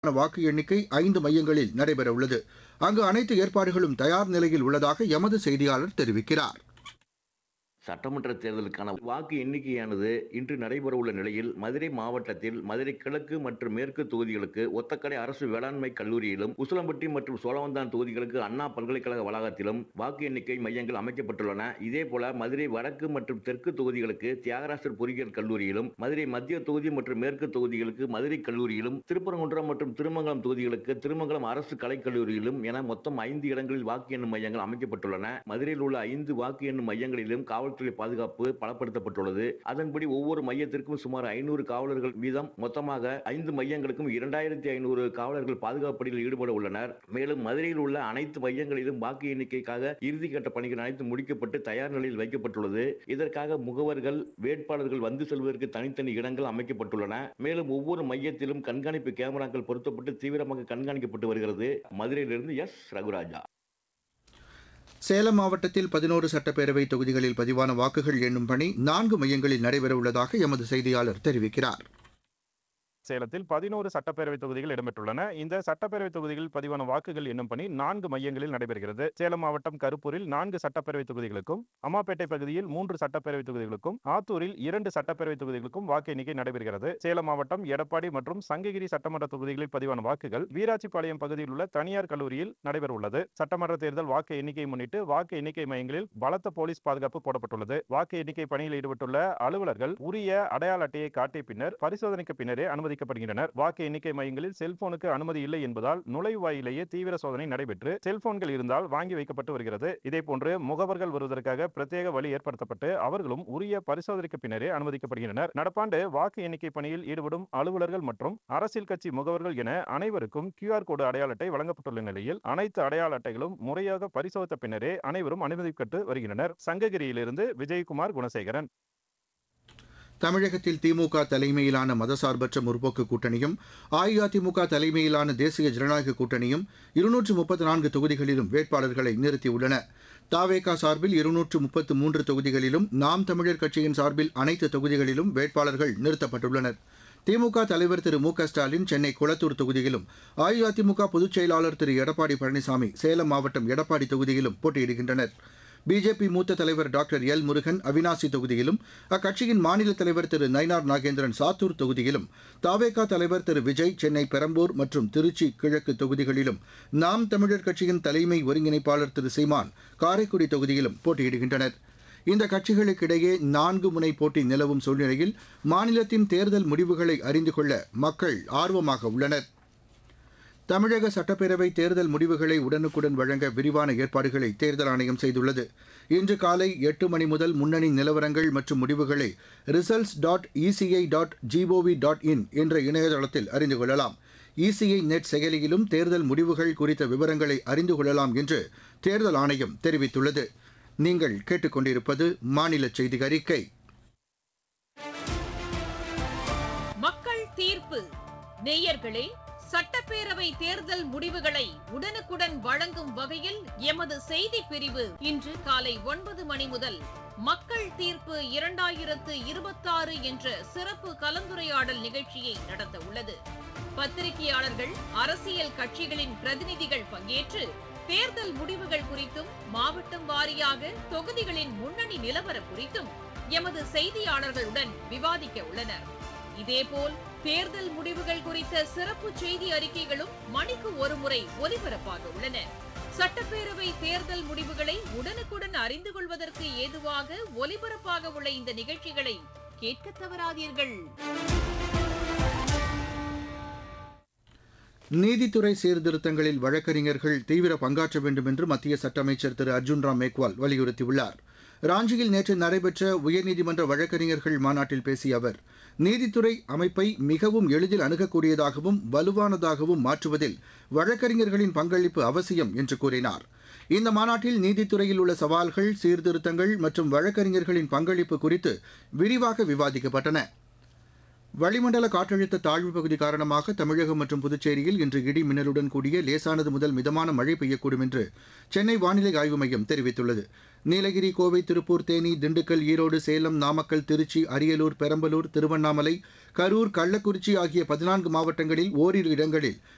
வாக்கு எண்ணிக்கை ஐந்து மையங்களில் நடைபெறவுள்ளது அங்கு அனைத்து ஏற்பாடுகளும் தயார் நிலையில் உள்ளதாக எமது செய்தியாளர் தெரிவிக்கிறார் சட்டமன்ற தேர்தலுக்கான வாக்கு எண்ணிக்கையானது இன்று நடைபெறவுள்ள நிலையில் மதுரை மாவட்டத்தில் மதுரை கிழக்கு மற்றும் மேற்கு தொகுதிகளுக்கு ஒத்தக்கடை அரசு வேளாண்மை கல்லூரியிலும் உசிலம்பட்டி மற்றும் சோழவந்தான் தொகுதிகளுக்கு அண்ணா பல்கலைக்கழக வளாகத்திலும் வாக்கு எண்ணிக்கை மையங்கள் அமைக்கப்பட்டுள்ளன இதேபோல மதுரை வடக்கு மற்றும் தெற்கு தொகுதிகளுக்கு தியாகராசர் பொறியியல் கல்லூரியிலும் மதுரை மத்திய தொகுதி மற்றும் மேற்கு தொகுதிகளுக்கு மதுரை கல்லூரியிலும் திருப்பரங்குன்றம் மற்றும் திருமங்கலம் தொகுதிகளுக்கு திருமங்கலம் அரசு கலைக்கல்லூரியிலும் என மொத்தம் ஐந்து இடங்களில் வாக்கு எண்ணும் மையங்கள் அமைக்கப்பட்டுள்ளன மதுரையில் உள்ள ஐந்து வாக்கு எண்ணும் மையங்களிலும் காவல்துறை பாதுகாப்பு பலப்படுத்தப்பட்டுள்ளது அதன்படி ஒவ்வொரு மையத்திற்கும் சுமார் ஐநூறு காவலர்கள் வீதம் மொத்தமாக ஐந்து மையங்களுக்கும் இரண்டாயிரத்தி ஐநூறு காவலர்கள் பாதுகாப்பு பணியில் ஈடுபட உள்ளனர் மேலும் மதுரையில் உள்ள அனைத்து மையங்களிலும் வாக்கு எண்ணிக்கைக்காக இறுதிக்கட்ட பணிகள் அனைத்து முடிக்கப்பட்டு தயார் நிலையில் வைக்கப்பட்டுள்ளது இதற்காக முகவர்கள் வேட்பாளர்கள் வந்து செல்வதற்கு தனித்தனி இடங்கள் அமைக்கப்பட்டுள்ளன மேலும் ஒவ்வொரு மையத்திலும் கண்காணிப்பு கேமராக்கள் பொருத்தப்பட்டு தீவிரமாக கண்காணிக்கப்பட்டு வருகிறது மதுரையிலிருந்து எஸ் ரகுராஜா சேலம் மாவட்டத்தில் பதினோரு சட்டப்பேரவை தொகுதிகளில் பதிவான வாக்குகள் எண்ணும் பணி நான்கு மையங்களில் நடைபெறவுள்ளதாக எமது செய்தியாளர் தெரிவிக்கிறார் சேலத்தில் பதினோரு சட்டப்பேரவை தொகுதிகள் இடம்பெற்றுள்ளன இந்த சட்டப்பேரவை தொகுதிகளில் பதிவான வாக்குகள் எண்ணும் பணி நான்கு மையங்களில் நடைபெறுகிறது சேலம் மாவட்டம் கருப்பூரில் நான்கு சட்டப்பேரவை தொகுதிகளுக்கும் அம்மாப்பேட்டை பகுதியில் மூன்று சட்டப்பேரவை தொகுதிகளுக்கும் ஆத்தூரில் இரண்டு சட்டப்பேரவை தொகுதிகளுக்கும் வாக்கு எண்ணிக்கை நடைபெறுகிறது சேலம் மாவட்டம் எடப்பாடி மற்றும் சங்ககிரி சட்டமன்ற தொகுதிகளில் பதிவான வாக்குகள் வீராட்சிப்பாளையம் பகுதியில் உள்ள தனியார் கல்லூரியில் நடைபெறவுள்ளது சட்டமன்ற தேர்தல் வாக்கு எண்ணிக்கையை முன்னிட்டு வாக்கு எண்ணிக்கை மையங்களில் பலத்த போலீஸ் பாதுகாப்பு போடப்பட்டுள்ளது வாக்கு எண்ணிக்கை பணியில் ஈடுபட்டுள்ள அலுவலர்கள் உரிய அடையாள அட்டையை காட்டிய பின்னர் பரிசோதனைக்கு பின்னரே அனுமதிக்கப்படுகின்றனர் வாக்கு எண்ணிக்கை மையங்களில் செல்போனுக்கு அனுமதி இல்லை என்பதால் நுழைவாயிலேயே தீவிர சோதனை நடைபெற்று செல்போன்கள் இருந்தால் வாங்கி வைக்கப்பட்டு வருகிறது இதேபோன்று முகவர்கள் வருவதற்காக பிரத்யேக வழி ஏற்படுத்தப்பட்டு அவர்களும் உரிய பரிசோதனைக்கு பின்னரே அனுமதிக்கப்படுகின்றனர் நடப்பாண்டு வாக்கு எண்ணிக்கை பணியில் ஈடுபடும் அலுவலர்கள் மற்றும் அரசியல் கட்சி முகவர்கள் என அனைவருக்கும் கியூஆர் கோடு அடையாள அட்டை வழங்கப்பட்டுள்ள நிலையில் அனைத்து அடையாள அட்டைகளும் முறையாக பரிசோதித்த பின்னரே அனைவரும் அனுமதிக்கப்பட்டு வருகின்றனர் சங்ககிரியிலிருந்து விஜயகுமார் குணசேகரன் தமிழகத்தில் திமுக தலைமையிலான மதசார்பற்ற முற்போக்கு கூட்டணியும் அஇஅதிமுக தலைமையிலான தேசிய ஜனநாயக கூட்டணியும் இருநூற்று முப்பத்தி நான்கு தொகுதிகளிலும் வேட்பாளர்களை நிறுத்தியுள்ளன தாவேகா சார்பில் இருநூற்று முப்பத்து மூன்று தொகுதிகளிலும் நாம் தமிழர் கட்சியின் சார்பில் அனைத்து தொகுதிகளிலும் வேட்பாளர்கள் நிறுத்தப்பட்டுள்ளனர் திமுக தலைவர் திரு மு க ஸ்டாலின் சென்னை குளத்தூர் தொகுதியிலும் அஇஅதிமுக பொதுச் செயலாளர் திரு எடப்பாடி பழனிசாமி சேலம் மாவட்டம் எடப்பாடி தொகுதியிலும் போட்டியிடுகின்றனர் பிஜேபி மூத்த தலைவர் டாக்டர் எல் முருகன் அவினாசி தொகுதியிலும் அக்கட்சியின் மாநில தலைவர் திரு நயினார் நாகேந்திரன் சாத்தூர் தொகுதியிலும் தாவேகா தலைவர் திரு விஜய் சென்னை பெரம்பூர் மற்றும் திருச்சி கிழக்கு தொகுதிகளிலும் நாம் தமிழர் கட்சியின் தலைமை ஒருங்கிணைப்பாளர் திரு சீமான் காரைக்குடி தொகுதியிலும் போட்டியிடுகின்றனர் இந்த கட்சிகளுக்கிடையே நான்கு முனை போட்டி நிலவும் சூழ்நிலையில் மாநிலத்தின் தேர்தல் முடிவுகளை அறிந்து கொள்ள மக்கள் ஆர்வமாக உள்ளனர் தமிழக சட்டப்பேரவை தேர்தல் முடிவுகளை உடனுக்குடன் வழங்க விரிவான ஏற்பாடுகளை தேர்தல் ஆணையம் செய்துள்ளது இன்று காலை எட்டு மணி முதல் முன்னணி நிலவரங்கள் மற்றும் முடிவுகளை results dot ECI dot G O V dot in என்ற இணையதளத்தில் அறிந்து கொள்ளலாம் இசிஐ நெட் செயலியிலும் தேர்தல் முடிவுகள் குறித்த விவரங்களை அறிந்து கொள்ளலாம் என்று தேர்தல் ஆணையம் தெரிவித்துள்ளது நீங்கள் கேட்டுக்கொண்டிருப்பது மாநில செய்தி அறிக்கை மக்கள் தீர்ப்பு நேயர்களே சட்டப்பேரவை தேர்தல் முடிவுகளை உடனுக்குடன் வழங்கும் வகையில் எமது செய்தி பிரிவு இன்று காலை ஒன்பது மணி முதல் மக்கள் தீர்ப்பு இரண்டாயிரத்து இருபத்தாறு என்ற சிறப்பு கலந்துரையாடல் நிகழ்ச்சியை நடத்த உள்ளது பத்திரிகையாளர்கள் அரசியல் கட்சிகளின் பிரதிநிதிகள் பங்கேற்று தேர்தல் முடிவுகள் குறித்தும் மாவட்டம் வாரியாக தொகுதிகளின் முன்னணி நிலவரம் குறித்தும் எமது செய்தியாளர்களுடன் விவாதிக்க உள்ளனர் இதேபோல் தேர்தல் முடிவுகள் குறித்த சிறப்பு செய்தி அறிக்கைகளும் மணிக்கு ஒருமுறை ஒலிபரப்பாக உள்ளன சட்டப்பேரவை தேர்தல் முடிவுகளை உடனுக்குடன் அறிந்து கொள்வதற்கு ஏதுவாக ஒலிபரப்பாக உள்ள இந்த நிகழ்ச்சிகளை கேட்க தவறாதீர்கள் நீதித்துறை சீர்திருத்தங்களில் வழக்கறிஞர்கள் தீவிர பங்காற்ற வேண்டும் என்று மத்திய சட்ட அமைச்சர் திரு அர்ஜுன் ராம் மேக்வால் வலியுறுத்தியுள்ளார் ராஞ்சியில் நேற்று நடைபெற்ற உயர்நீதிமன்ற வழக்கறிஞர்கள் மாநாட்டில் பேசிய அவர் நீதித்துறை அமைப்பை மிகவும் எளிதில் அணுகக்கூடியதாகவும் வலுவானதாகவும் மாற்றுவதில் வழக்கறிஞர்களின் பங்களிப்பு அவசியம் என்று கூறினார் இந்த மாநாட்டில் நீதித்துறையில் உள்ள சவால்கள் சீர்திருத்தங்கள் மற்றும் வழக்கறிஞர்களின் பங்களிப்பு குறித்து விரிவாக விவாதிக்கப்பட்டன வளிமண்டல காற்றழுத்த தாழ்வு பகுதி காரணமாக தமிழகம் மற்றும் புதுச்சேரியில் இன்று இடி மின்னலுடன் கூடிய லேசானது முதல் மிதமான மழை பெய்யக்கூடும் என்று சென்னை வானிலை ஆய்வு மையம் தெரிவித்துள்ளது நீலகிரி கோவை திருப்பூர் தேனி திண்டுக்கல் ஈரோடு சேலம் நாமக்கல் திருச்சி அரியலூர் பெரம்பலூர் திருவண்ணாமலை கரூர் கள்ளக்குறிச்சி ஆகிய பதினான்கு மாவட்டங்களில் ஓரிரு இடங்களில்